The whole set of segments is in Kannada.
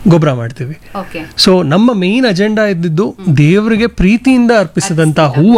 ಗೊಬ್ಬರ ಮಾಡ್ತೀವಿ ಓಕೆ ಸೊ ನಮ್ಮ ಮೇನ್ ಅಜೆಂಡಾ ಇದ್ದಿದ್ದು ದೇವರಿಗೆ ಪ್ರೀತಿಯಿಂದ ಅರ್ಪಿಸಿದಂತ ಹೂವ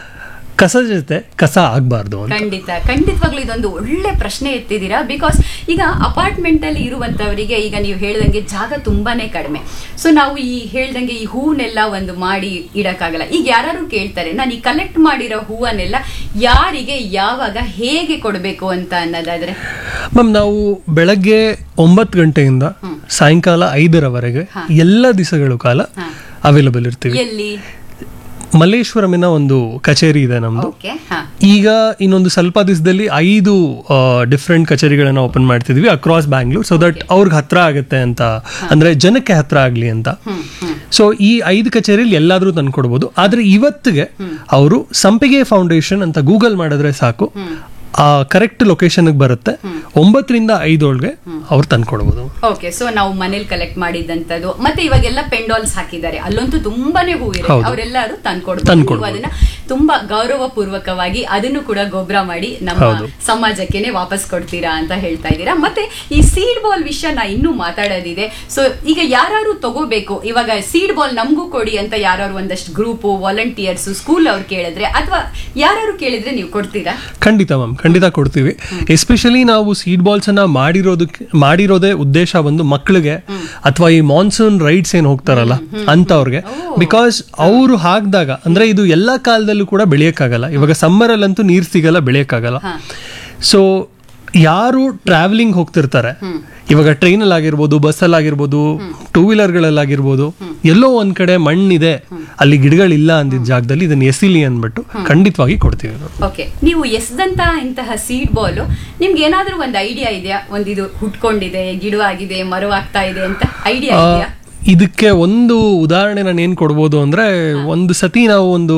ಕಸದ ಜೊತೆ ಕಸ ಆಗ್ಬಾರ್ದು ಅಂತ ಖಂಡಿತ ಖಂಡಿತವಾಗ್ಲೂ ಇದೊಂದು ಒಳ್ಳೆ ಪ್ರಶ್ನೆ ಎತ್ತಿದ್ದೀರಾ ಬಿಕಾಸ್ ಈಗ ಅಪಾರ್ಟ್ಮೆಂಟ್ ಅಲ್ಲಿ ಇರುವಂತವರಿಗೆ ಈಗ ನೀವು ಹೇಳ್ದಂಗೆ ಜಾಗ ತುಂಬಾನೇ ಕಡಿಮೆ ಸೊ ನಾವು ಈ ಹೇಳ್ದಂಗೆ ಈ ಹೂವನ್ನೆಲ್ಲ ಒಂದು ಮಾಡಿ ಇಡಕ್ಕಾಗಲ್ಲ ಈಗ ಯಾರು ಕೇಳ್ತಾರೆ ನಾನು ಈ ಕಲೆಕ್ಟ್ ಮಾಡಿರೋ ಹೂವನ್ನೆಲ್ಲ ಯಾರಿಗೆ ಯಾವಾಗ ಹೇಗೆ ಕೊಡಬೇಕು ಅಂತ ಅನ್ನೋದಾದ್ರೆ ಮ್ಯಾಮ್ ನಾವು ಬೆಳಗ್ಗೆ ಒಂಬತ್ತು ಗಂಟೆಯಿಂದ ಸಾಯಂಕಾಲ ಐದರವರೆಗೆ ಎಲ್ಲ ದಿವಸಗಳು ಕಾಲ ಅವೈಲಬಲ್ ಇರ್ತೀವಿ ಎಲ್ಲಿ ಮಲ್ಲೇಶ್ವರಮಿನ ಒಂದು ಕಚೇರಿ ಇದೆ ನಮ್ದು ಓಕೆ ಹಾ ಈಗ ಇನ್ನೊಂದು ಸ್ವಲ್ಪ ದಿವಸದಲ್ಲಿ ಐದು ಡಿಫ್ರೆಂಟ್ ಕಚೇರಿಗಳನ್ನ ಓಪನ್ ಮಾಡ್ತಿದ್ವಿ ಅಕ್ರಾಸ್ ಬ್ಯಾಂಗ್ಳೂರ್ ಸೊ ದಟ್ ಅವ್ರಿಗೆ ಹತ್ರ ಆಗುತ್ತೆ ಅಂತ ಅಂದ್ರೆ ಜನಕ್ಕೆ ಹತ್ರ ಆಗ್ಲಿ ಅಂತ ಹ್ಮ್ ಹ್ಮ್ ಸೊ ಈ ಐದು ಕಚೇರಿಯಲ್ಲಿ ಎಲ್ಲಾದ್ರೂ ತಂದ್ಕೊಡ್ಬೋದು ಆದ್ರೆ ಇವತ್ತಿಗೆ ಅವರು ಸಂಪಿಗೆ ಫೌಂಡೇಶನ್ ಅಂತ ಗೂಗಲ್ ಮಾಡಿದ್ರೆ ಸಾಕು ಆ ಕರೆಕ್ಟ್ ಲೊಕೇಶನ್ಗೆ ಬರುತ್ತೆ ಒಂಬತ್ತರಿಂದ ಐದೊಳಗೆ ಅವ್ರು ತಂದ್ಕೊಡ್ಬೋದು ಓಕೆ ಸೊ ನಾವು ಮನೇಲಿ ಕಲೆಕ್ಟ್ ಮಾಡಿದಂತದ್ದು ಮತ್ತೆ ಇವಾಗೆಲ್ಲ ಪೆಂಡಾಲ್ಸ್ ಹಾಕಿದ್ದಾರೆ ಅಲ್ಲಂತೂ ತುಂಬಾನೇ ಹೂ ಇರುತ್ತೆ ಹೌದು. ಅವರೆಲ್ಲರೂ ತಂದ್ಕೊಡ್ಬೋದು ತಂದ್ಕೊಡ್ಬೋದು. ನೀವು ಅದನ್ನ ತುಂಬಾ ಗೌರವ ಪೂರ್ವಕವಾಗಿ ಅದನ್ನು ಕೂಡ ಗೊಬ್ಬರ ಮಾಡಿ ನಮ್ಮ ಹೌದು. ಸಮಾಜಕ್ಕೆನೆ ವಾಪಸ್ ಕೊಡ್ತೀರಾ ಅಂತ ಹೇಳ್ತಾ ಇದ್ದೀರಾ ಮತ್ತೆ ಈ ಸೀಡ್ ಬಾಲ್ ವಿಷಯ ನಾ ಇನ್ನೂ ಮಾತಾಡೋದಿದೆ ಸೊ ಈಗ ಯಾರು ತಗೋಬೇಕು ಇವಾಗ ಸೀಡ್ ಬಾಲ್ ನಮಗೂ ಕೊಡಿ ಅಂತ ಯಾರು ಒಂದಷ್ಟು ಗ್ರೂಪು ವಾಲಂಟಿಯರ್ಸ್ ಸ್ಕೂಲ್ ಅವ್ರು ಕೇಳಿದ್ರೆ ಅಥವಾ ಯಾರು ಕೇಳಿದ್ರೆ ನೀವು ಕೊಡ್ತೀರಾ ಖಂಡಿತ ಮ್ಯಾಮ್ ಖಂಡಿತ ಕೊಡ್ತೀವಿ ಎಸ್ಪೆಷಲಿ ನಾವು ಸೀಡ್ ಬಾಲ್ಸ್ ಅನ್ನ ಮಾಡಿರೋದಕ್ಕೆ ಮಾಡಿರೋದೇ ಉದ್ದೇಶ ಬಂದು ಮಕ್ಕಳಿಗೆ ಅಥವಾ ಈ ಮಾನ್ಸೂನ್ ರೈಡ್ಸ್ ಏನ್ ಹೋಗ್ತಾರಲ್ಲ ಅಂತವ್ರಿಗೆ ಬಿಕಾಸ್ ಅವರು ಹಾಕಿದಾಗ ಅಂದ್ರೆ ಇದು ಎಲ್ಲಾ ಕಾಲದಲ್ಲೂ ಕೂಡ ಬೆಳೆಯಕ್ಕಾಗಲ್ಲ ಇವಾಗ ಸಮ್ಮರ್ ಅಲ್ಲಂತೂ ನೀರ್ ಸಿಗಲ್ಲ ಬೆಳೆಯಕ್ಕಾಗಲ್ಲ ಹಾ. ಸೊ ಯಾರು ಟ್ರಾವೆಲಿಂಗ್ ಹೋಗ್ತಿರ್ತಾರೆ ಇವಾಗ ಟ್ರೈನಲ್ಲಿ ಆಗಿರ್ಬೋದು ಬಸ್ಸಲ್ಲಿ ಆಗಿರ್ಬೋದು ಟೂ ವೀಲರ್ಗಳಲ್ಲಾಗಿರ್ಬೋದು ಎಲ್ಲೋ ಒಂದ್ ಕಡೆ ಮಣ್ಣಿದೆ ಅಲ್ಲಿ ಗಿಡಗಳಿಲ್ಲ ಅಂದಿದ್ದ ಜಾಗದಲ್ಲಿ ಇದನ್ನ ಎಸಿಲಿ ಅಂದ್ಬಿಟ್ಟು ಖಂಡಿತವಾಗಿ ಕೊಡ್ತೀವಿ ನಾವು ಓಕೆ ನೀವು ಎಸ್ದಂತ ಇಂತಹ ಸೀಡ್ ಬಾಲ್ ನಿಮ್ಗೆ ಏನಾದ್ರೂ ಒಂದು ಐಡಿಯಾ ಇದೆಯಾ ಒಂದು ಇದು ಹುಟ್ಕೊಂಡಿದೆ ಗಿಡವಾಗಿದೆ ಮರವಾಗ್ತಾ ಇದೆ ಅಂತ ಐಡಿಯಾ ಆ, ಇದೆಯಾ ಇದಕ್ಕೆ ಒಂದು ಉದಾಹರಣೆ ನಾನು ಏನ್ ಕೊಡ್ಬೋದು ಅಂದ್ರೆ ಒಂದು ಸತಿ ನಾವು ಒಂದು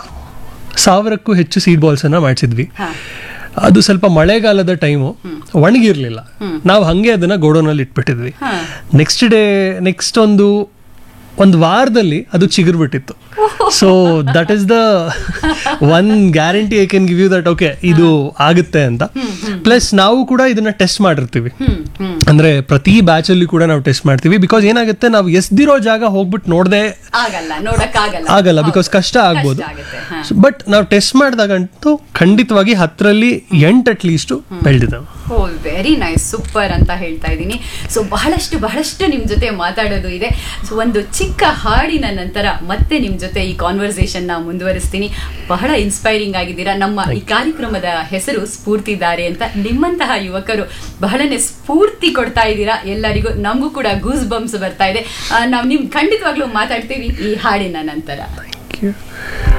ಸಾವಿರಕ್ಕೂ ಹೆಚ್ಚು ಸೀಡ್ ಬಾಲ್ಸ್ ಅನ್ನ ಮಾಡಿಸಿದ್ವಿ ಹಾ ಅದು ಸ್ವಲ್ಪ ಮಳೆಗಾಲದ ಟೈಮು ಒಣಗಿರ್ಲಿಲ್ಲ ನಾವು ಹಂಗೆ ಅದನ್ನ ಗೋಡೌನಲ್ಲಿ ಇಟ್ಬಿಟ್ಟಿದ್ವಿ ಹಾ ನೆಕ್ಸ್ಟ್ ಡೇ ನೆಕ್ಸ್ಟ್ ಒಂದು ಒಂದು ವಾರದಲ್ಲಿ ಅದು ಚಿಗುರ್ಬಿಟ್ಟಿತ್ತು so that is the one guarantee I can give you that okay ಇದು ಆಗುತ್ತೆ ಅಂತ ಪ್ಲಸ್ ನಾವು ಕೂಡ ಇದನ್ನ ಟೆಸ್ಟ್ ಮಾಡಿರ್ತೀವಿ ಹ್ಮ್ ಹ್ಮ್ ಅಂದ್ರೆ ಪ್ರತಿ ಬ್ಯಾಚ್ ಅಲ್ಲಿ ಕೂಡ ನಾವು ಟೆಸ್ಟ್ ಮಾಡ್ತೀವಿ ಬಿಕಾಸ್ ಏನಾಗುತ್ತೆ ನಾವು ಎಸ್ದಿರೋ ಜಾಗ ಹೋಗ್ಬಿಟ್ಟು ನೋಡದೆ ಆಗಲ್ಲ ನೋಡಕ್ ಆಗಲ್ಲ ಆಗಲ್ಲ ಬಿಕಾಸ್ ಕಷ್ಟ ಆಗ್ಬೋದು ಆಗುತ್ತೆ ಹಾ ಬಟ್ ನಾವು ಟೆಸ್ಟ್ ಮಾಡಿದಾಗಂತೂ ಖಂಡಿತವಾಗಿ ಹತ್ತರಲ್ಲಿ ಎಂಟು ಅಟ್ ಲೀಸ್ಟ್ ಬೆಳೆದಿದ್ದಾವೆ ಓ ವೆರಿ ನೈಸ್ ಸೂಪರ್ ಅಂತ ಹೇಳ್ತಾ ಇದ್ದೀನಿ ಸೊ ಬಹಳಷ್ಟು ಬಹಳಷ್ಟು ನಿಮ್ ಜೊತೆ ಮಾತಾಡೋದು ಇದೆ ಸೊ ಒಂದು ಚಿಕ್ಕ ಹಾಡಿನ ನಂತರ ಮತ್ತೆ ನಿಮ್ ಜೊತೆ ಈ ಕಾನ್ವರ್ಸೇಷನ್ ನ ಮುಂದುವರಿಸ್ತೀನಿ ಬಹಳ ಇನ್ಸ್ಪೈರಿಂಗ್ ಆಗಿದ್ದೀರಾ ನಮ್ಮ ಈ ಕಾರ್ಯಕ್ರಮದ ಹೆಸರು ಸ್ಫೂರ್ತಿದಾರೆ ಅಂತ ನಿಮ್ಮಂತಹ ಯುವಕರು ಬಹಳನೇ ಸ್ಫೂರ್ತಿ ಕೊಡ್ತಾ ಇದ್ದೀರಾ ಎಲ್ಲರಿಗೂ ನಮಗೂ ಕೂಡ ಗೂಸ್ ಬಂಪ್ಸ್ ಬರ್ತಾ ಇದೆ ಆ, ನಾವು ನಿಮ್ ಖಂಡಿತವಾಗ್ಲೂ ಮಾತಾಡ್ತೀವಿ ಈ ಹಾಡಿನ ನಂತರ ಥ್ಯಾಂಕ್ ಯು